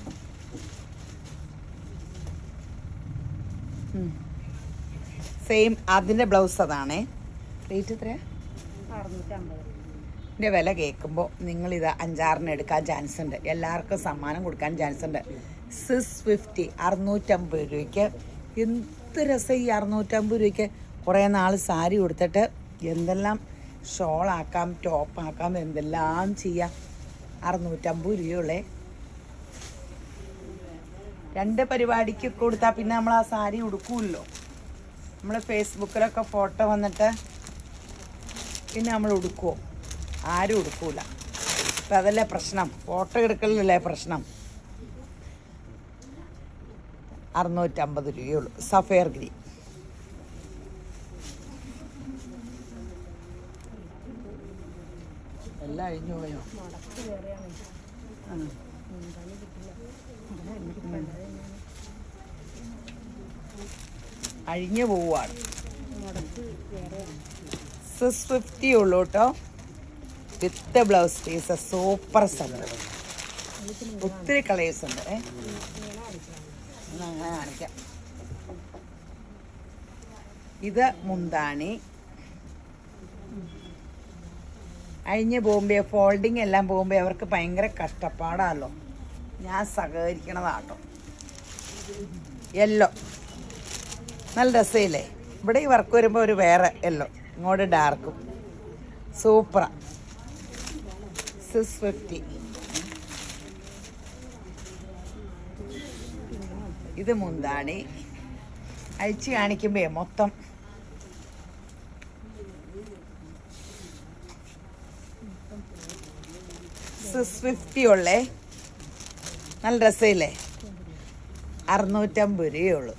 സെയിം അതിൻ്റെ ബ്ലൗസ് അതാണേ റേറ്റ് എത്രയാ ഇതിൻ്റെ വില കേൾക്കുമ്പോൾ നിങ്ങളിത് അഞ്ചാറിന് എടുക്കാൻ ചാൻസ് ഉണ്ട് എല്ലാവർക്കും സമ്മാനം കൊടുക്കാൻ ചാൻസ് ഉണ്ട് സിക്സ് ഫിഫ്റ്റി അറുന്നൂറ്റമ്പത് രൂപയ്ക്ക് എന്ത് രസം ഈ അറുന്നൂറ്റമ്പത് രൂപയ്ക്ക് കുറേ നാൾ സാരി കൊടുത്തിട്ട് എന്തെല്ലാം ഷോളാക്കാം ടോപ്പാക്കാം എന്തെല്ലാം ചെയ്യാം അറുന്നൂറ്റമ്പത് രൂപയുള്ളേ രണ്ട് പരിപാടിക്ക് കൊടുത്താൽ പിന്നെ നമ്മൾ ആ സാരി ഉടുക്കുമല്ലോ നമ്മൾ ഫേസ്ബുക്കിലൊക്കെ ഫോട്ടോ വന്നിട്ട് പിന്നെ നമ്മൾ ഉടുക്കുമോ ആരും ഉടുക്കൂല അപ്പം അതല്ലേ പ്രശ്നം ഫോട്ടോ എടുക്കലല്ലേ പ്രശ്നം അറുന്നൂറ്റമ്പത് രൂപയുള്ളൂ സഫയർ ഗ്രീൻ എല്ലാം അഴിഞ്ഞു പോയോ ആ. അഴിഞ്ഞു പോവാണ് സിക്സ് ഫിഫ്റ്റി ഉള്ളൂ കേട്ടോ വിത്ത് ബ്ലൗസ് പീസ് സൂപ്പർ സ്ഥലം ഒത്തിരി കളേഴ്സ് ഉണ്ട് ഏ എന്നാ അങ്ങനെ കാണിക്കാം ഇത് മുന്താണി അഴിഞ്ഞ് പോകുമ്പോ ഫോൾഡിങ് എല്ലാം പോകുമ്പോ അവർക്ക് ഭയങ്കര കഷ്ടപ്പാടാണല്ലോ ഞാൻ സഹകരിക്കണതാട്ടോ യെല്ലോ നല്ല രസമില്ലേ ഇവിടെ ഈ വർക്ക് വരുമ്പോൾ ഒരു വേറെ യെല്ലോ ഇങ്ങോട്ട് ഡാർക്കും സൂപ്പറാ സിക്സ് ഫിഫ്റ്റി ഇത് മുന്താണി അഴിച്ച് കാണിക്കുമ്പോ മൊത്തം സിക്സ് ഫിഫ്റ്റി ഉള്ളേ നല്ല രസമില്ലേ അറുന്നൂറ്റമ്പത് രൂപയേ ഉള്ളൂ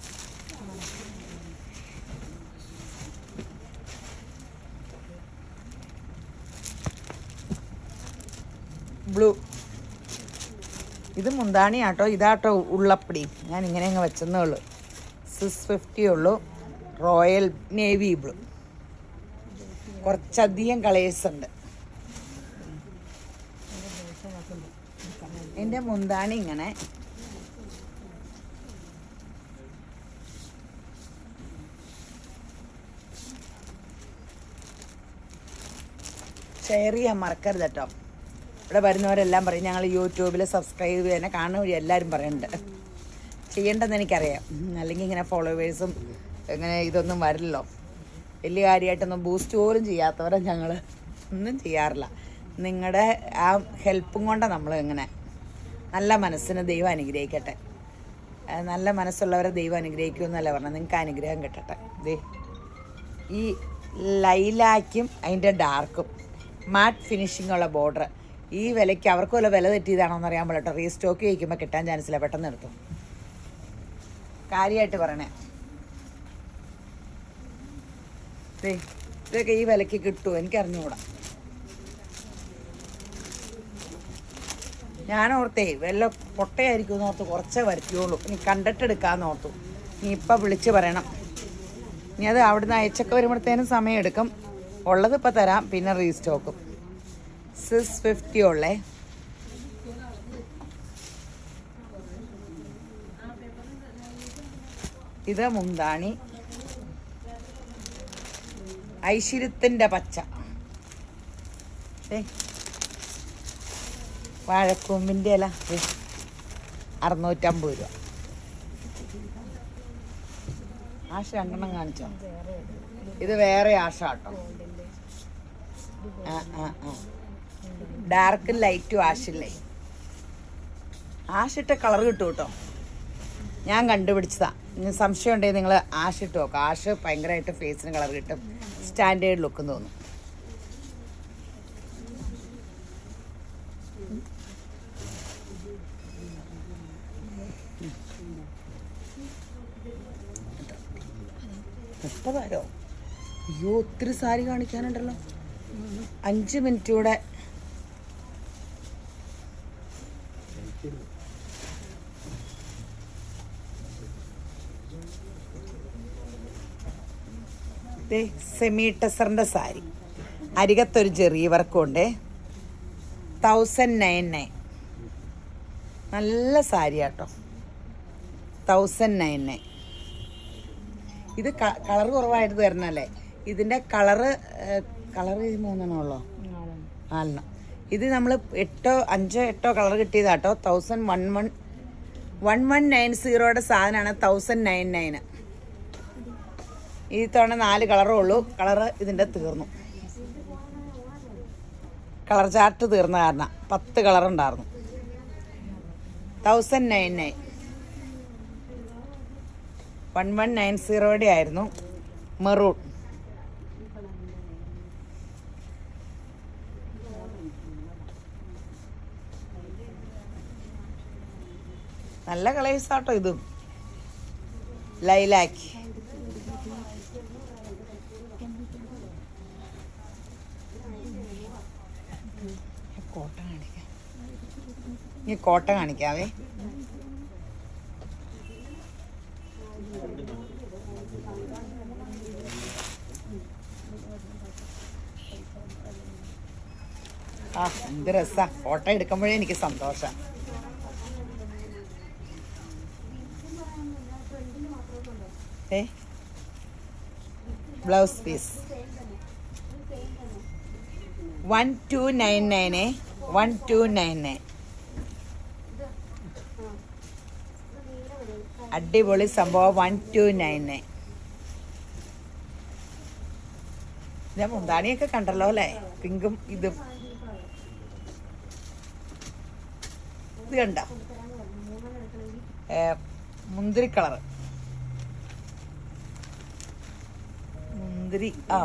ബ്ലൂ ഇത് മുന്താണി ആട്ടോ ഇതാട്ടോ ഉള്ളപ്പടി ഞാൻ ഇങ്ങനെ അങ്ങ് വെച്ചെന്നേ ഉള്ളൂ സിക്സ് ഫിഫ്റ്റി ഉള്ളൂ റോയൽ നേവി ബ്ലൂ കുറച്ചധികം കളേഴ്സ് ഉണ്ട് എൻ്റെ മുന്താണി ഇങ്ങനെ ഷെയർ ചെയ്യാൻ മറക്കരുത് കേട്ടോ ഇവിടെ വരുന്നവരെല്ലാം പറയും ഞങ്ങൾ യൂട്യൂബിൽ സബ്സ്ക്രൈബ് ചെയ്യാനെ കാണുന്ന വഴി എല്ലാവരും പറയുന്നുണ്ട് ചെയ്യേണ്ടെന്ന് എനിക്കറിയാം ഉം, അല്ലെങ്കിൽ ഇങ്ങനെ ഫോളോവേഴ്സും ഇങ്ങനെ ഇതൊന്നും വരില്ലല്ലോ വലിയ കാര്യമായിട്ടൊന്നും ബൂസ്റ്റ് പോലും ചെയ്യാത്തവരെ ഞങ്ങൾ ഒന്നും ചെയ്യാറില്ല നിങ്ങളുടെ ആ ഹെൽപ്പും കൊണ്ടാണ് നമ്മൾ ഇങ്ങനെ നല്ല മനസ്സിന് ദൈവം അനുഗ്രഹിക്കട്ടെ ആ, നല്ല മനസ്സുള്ളവരെ ദൈവം അനുഗ്രഹിക്കുമെന്നല്ല പറഞ്ഞത് നിങ്ങൾക്ക് അനുഗ്രഹം കിട്ടട്ടെ ദേ ഈ ലൈലാക്കും അതിൻ്റെ ഡാർക്കും മാറ്റ് ഫിനിഷിംഗ് ഉള്ള ബോർഡർ ഈ വിലയ്ക്ക് അവർക്ക് വല്ല വില തെറ്റിയതാണോ എന്ന് അറിയാൻ പാടില്ല റീസ്റ്റോക്ക് ചെയ്യിക്കുമ്പോൾ കിട്ടാൻ ചാൻസ് ഇല്ല പെട്ടെന്ന് എടുത്തു കാര്യമായിട്ട് പറയണേ ദേ, ഇതൊക്കെ ഈ വിലയ്ക്ക് കിട്ടുമോ എനിക്ക് അറിഞ്ഞുകൂടാ ഞാൻ ഓർത്തേ വല്ല പൊട്ടയായിരിക്കും എന്ന് ഓർത്ത് കുറച്ചേ വരയ്ക്കുള്ളൂ ഇനി കണ്ടിട്ട് എടുക്കാമെന്ന് ഓർത്തു ഇനി ഇപ്പം വിളിച്ച് പറയണം ഇനി അത് അവിടുന്ന് അയച്ചൊക്കെ വരുമ്പോഴത്തേനും സമയം എടുക്കും ഉള്ളത് ഇപ്പം തരാം പിന്നെ റീസ്റ്റോക്കും സിക്സ് ഫിഫ്റ്റി ഉള്ളേ ഇത് മുന്താണി ഐശ്വര്യത്തിന്റെ പച്ച ദേ, വാഴക്കൂമ്പിന്റെ ഇല ദേ, അറുന്നൂറ്റമ്പത് രൂപ ആശ രണ്ടെണ്ണം കാണിച്ചോ ഇത് വേറെ ആശ കേട്ടോ ആ ആ ആ ഡാർക്കും ലൈറ്റും ആഷില്ലേ ആഷിട്ട കളർ കിട്ടും കേട്ടോ ഞാൻ കണ്ടുപിടിച്ചതാ ഇനി സംശയം ഉണ്ടെങ്കിൽ നിങ്ങൾ ആഷ് ഇട്ട് നോക്കാം ആഷ് ഭയങ്കരമായിട്ട് ഫേസിന് കളർ കിട്ടും സ്റ്റാൻഡേർഡ് ലുക്ക് തോന്നും മുപ്പതാരോ അയ്യോ ഒത്തിരി സാരി കാണിക്കാനുണ്ടല്ലോ അഞ്ച് മിനിറ്റ് കൂടെ ദേ, സെമി ടെസറിന്റെ സാരി അരികത്തൊരു ചെറിയ വർക്കും ഉണ്ട് തൗസൻഡ് നയൻ നയൻ നല്ല സാരി കേട്ടോ തൗസൻഡ് നയൻ നയൻ ഇത് കളർ കുറവായിട്ട് തരണല്ലേ ഇതിന്റെ കളറ് കളർ മൂന്നെണ്ണം ഉള്ളോ നാലെണ്ണം ഇത് നമ്മൾ എട്ടോ അഞ്ചോ എട്ടോ കളർ കിട്ടിയതാട്ടോ thousand one one one one nine സീറോയുടെ സാധനമാണ് തൗസൻഡ് നയൻ നയന് ഈ തവണ നാല് കളറേ ഉള്ളൂ കളറ് ഇതിൻ്റെ തീർന്നു കളർ ചാർട്ട് തീർന്ന കാരണം പത്ത് കളർ ഉണ്ടായിരുന്നു thousand nine nine one one nine സീറോയുടെ ആയിരുന്നു മെറൂൺ നല്ല കളേഴ്സ് ആട്ടോ ഇതും ലൈലാക്ക് കോട്ട കാണിക്കാം ഈ കോട്ട കാണിക്കാവേ ആ എന്ത് രസാ ഫോട്ടോ എടുക്കുമ്പോഴേ എനിക്ക് സന്തോഷം ഏ blouse piece one two nine നയനെ വൺ ടു നയൻ നയൻ അടിപൊളി സംഭവം വൺ ടു നയൻ നയൻ ഞാൻ മുന്താണിയൊക്കെ കണ്ടല്ലോ അല്ലേ പിങ്കും ഇതും ഇത് കണ്ട മുന്തിരി കളറ് മുന്തിരി ആ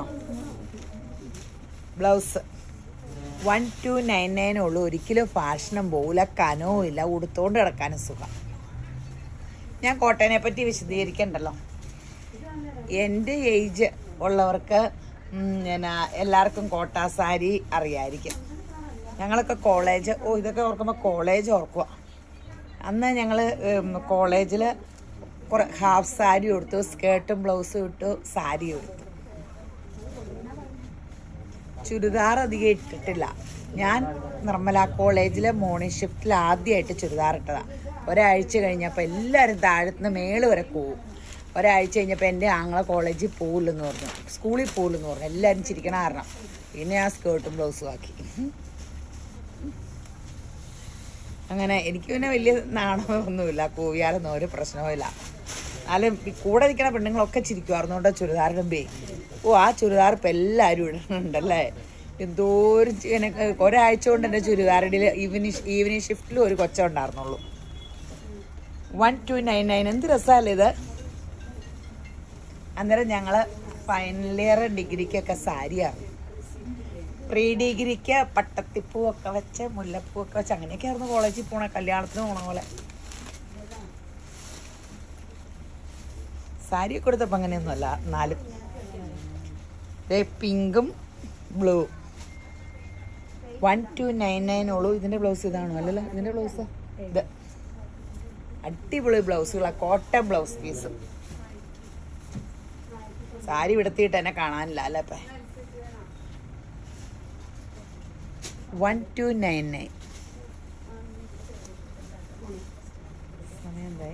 blouse one two nine nine ഉള്ളൂ ഒരിക്കലും ഫാഷനും പോകില്ല കനവും ഇല്ല ഉടുത്തോണ്ട് കിടക്കാനും സുഖം ഞാൻ കോട്ടയനെ പറ്റി വിശദീകരിക്കണ്ടല്ലോ എൻ്റെ ഏജ് ഉള്ളവർക്ക് ഉം, പിന്നെ എല്ലാവർക്കും കോട്ട സാരി അറിയായിരിക്കും ഞങ്ങളൊക്കെ കോളേജ് ഓ ഇതൊക്കെ ഓർക്കുമ്പോൾ കോളേജ് ഓർക്കുക അന്ന് ഞങ്ങൾ കോളേജിൽ കുറെ ഹാഫ് സാരി കൊടുത്തു സ്കേർട്ടും ബ്ലൗസും ഇട്ടു സാരി കൊടുത്തു ചുരിദാർ അധികം ഇട്ടിട്ടില്ല ഞാൻ നിർമ്മല കോളേജിലെ മോർണിംഗ് ഷിഫ്റ്റിൽ ആദ്യമായിട്ട് ചുരിദാർ ഇട്ടതാ ഒരാഴ്ച കഴിഞ്ഞപ്പോൾ എല്ലാവരും താഴത്തുനിന്ന് മേള് വരെ പോവും ഒരാഴ്ച കഴിഞ്ഞപ്പോൾ എൻ്റെ ആങ്ങളെ കോളേജിൽ പോകില്ലെന്ന് പറഞ്ഞു സ്കൂളിൽ പോകില്ലെന്ന് പറഞ്ഞു എല്ലാവരും ചിരിക്കണ കാരണം പിന്നെ ഞാൻ സ്കേർട്ടും ബ്ലൗസും ആക്കി അങ്ങനെ എനിക്ക് പിന്നെ വലിയ നാണമൊന്നുമില്ല കൂവിയാലൊന്നും ഒരു പ്രശ്നവുമില്ല എന്നാലും ഈ കൂടെ നിൽക്കുന്ന പെണ്ണുങ്ങളൊക്കെ ചിരിക്കുമായിരുന്നു കേട്ടോ ചുരിദാർ ഇടുമ്പേ ഓ ആ ചുരിദാർ ഇപ്പം എല്ലാവരും ഇടുന്നുണ്ടല്ലേ എന്തോരം ചി- എനിക്ക് ഒരാഴ്ച കൊണ്ട് എൻ്റെ ചുരിദാറിൽ ഈവനിങ് ഈവനിങ് ഷിഫ്റ്റിലും ഒരു കൊച്ച ഉണ്ടായിരുന്നുള്ളൂ വൺ ടു നയൻ നയൻ എന്ത് രസമല്ലേ ഇത് അന്നേരം ഞങ്ങൾ ഫൈനൽ ഇയർ ഡിഗ്രിക്കൊക്കെ സാരിയാണ് പ്രീ ഡിഗ്രിക്ക് പട്ടത്തിപ്പൂവൊക്കെ വെച്ച് മുല്ലപ്പൂവൊക്കെ വെച്ച് അങ്ങനെയൊക്കെ ആയിരുന്നു കോളേജിൽ പോണ കല്യാണത്തിന് പോണ പോലെ സാരി കൊടുത്തപ്പോൾ അങ്ങനെയൊന്നുമല്ല എന്നാലും ദേ പിങ്കും blue one two nine nine ഉള്ളൂ ഇതിൻ്റെ ബ്ലൗസ് ഇതാണോ അല്ലല്ലോ ഇതിൻ്റെ ബ്ലൗസ് ഇത് അടിപൊളി ബ്ലൗസുകളാണ് കോട്ടൺ ബ്ലൗസ് പീസ് സാരി വിടത്തിയിട്ട് എന്നെ കാണാനില്ല അല്ലേ ഇപ്പം വൺ ടു നയൻ നയൻ സമയം എന്തായി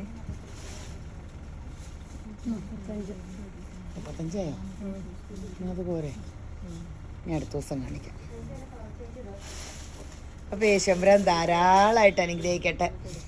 മുപ്പത്തഞ്ചായോ ഇനി അത് പോരെ ഞാൻ അടുത്ത ദിവസം കാണിക്കാം അപ്പൊ യേശുമ്പരം ധാരാളമായിട്ട് അനുഗ്രഹിക്കട്ടെ